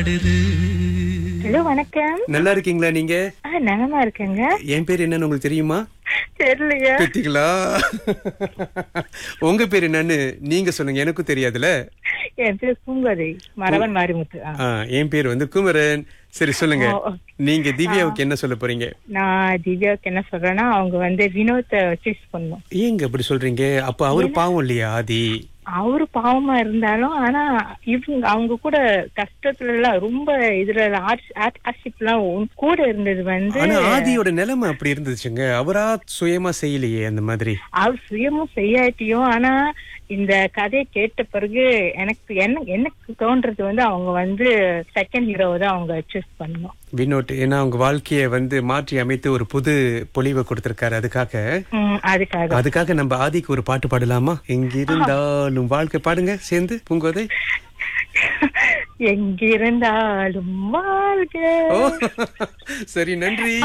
பாடுது ஹலோ வணக்கம் நல்லா இருக்கீங்களா நீங்க ஆ நலமா இருக்கேங்க என் பேர் என்னன்னு உங்களுக்கு தெரியுமா தெரியலையா பெத்திங்களா உங்க பேர் என்னன்னு நீங்க சொல்லுங்க எனக்கும் தெரியாதுல என் பேர் பூங்கதை மரவன் மாரிமுத்து ஆ. ஆ, என் பேர் வந்து குமரன் சரி சொல்லுங்க ஓ, ஓ. நீங்க திவ்யாவுக்கு என்ன சொல்ல போறீங்க நான் திவ்யாவுக்கு என்ன சொல்றேன்னா அவங்க வந்து வினோத்தை சூஸ் பண்ணும் ஏங்க அப்படி சொல்றீங்க அப்ப அவரு பாவம் இல்லையா ஆதி அவரு பாவமா இருந்தாலும் ஆனா இவங்க அவங்க கூட கஷ்டத்துல எல்லாம் ரொம்ப இதுல ஆர்ட்ஷிப் எல்லாம் உன் கூட இருந்தது வந்து ஆனா ஆதியோட நிலைமை அப்படி இருந்துச்சுங்க அவரா சுயமா செய்யலையே அந்த மாதிரி அவர் சுயமும் செய்யாட்டியும் ஆனா இந்த கதையை கேட்ட பிறகு எனக்கு என்ன எனக்கு தோன்றது வந்து அவங்க வந்து செகண்ட் ஹீரோவை தான் அவங்க சூஸ் பண்ணணும் வினோட் ஏன்னா அவங்க வாழ்க்கைய வந்து மாற்றி அமைத்து ஒரு புது பொலிவை கொடுத்திருக்காரு அதுக்காக உம், அதுக்காக அதுக்காக நம்ம ஆதிக்கு ஒரு பாட்டு பாடலாமா எங்கிருந்தாலும் வாழ்க்கை பாடுங்க சேர்ந்து பூங்கோதை எங்கிருந்தாலும் வாழ்க ஓ சரி நன்றி